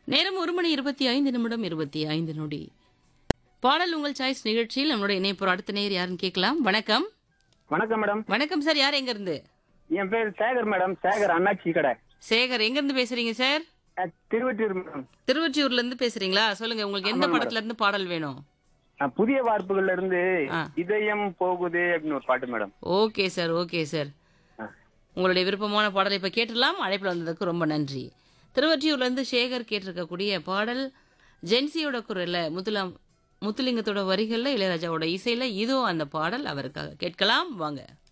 நேரம் ஒரு மணி இருபத்தி ஐந்து நிமிடம் இருபத்தி ஐந்து நொடி பாடல் உங்கள் சாய்ஸ் நிகழ்ச்சியில் நம்மளுடைய இணைப்பு அடுத்த நேர் யாருன்னு கேட்கலாம் வணக்கம் வணக்கம் மேடம் வணக்கம் சார் யார் எங்க இருந்து என் பேர் சேகர் மேடம் சேகர் அண்ணாச்சி கடை சேகர் எங்க இருந்து பேசுறீங்க சார் அஹ், திருவொற்றியூர் மேடம் திருவொற்றியூர்ல இருந்து பேசுறீங்களா சொல்லுங்க உங்களுக்கு எந்த படத்துல இருந்து பாடல் வேணும் அஹ், புதிய வார்ப்புகள்ல இருந்து ஆ. இதயம் போகுது அப்படின்னு ஒரு பாட்டு madam okay sir okay sir ஆ. உங்களுடைய விருப்பமான பாடலை இப்போ கேட்டுடலாம் அழைப்பில் வந்ததுக்கு ரொம்ப நன்றி திருவொற்றியூர்லேருந்து சேகர் கேட்டிருக்கக்கூடிய பாடல் ஜென்சியோட குரல்ல முத்துலாம் முத்துலிங்கத்தோட வரிகளில் இளையராஜாவோட இசையில் இதோ அந்த பாடல் அவருக்காக கேட்கலாம் வாங்க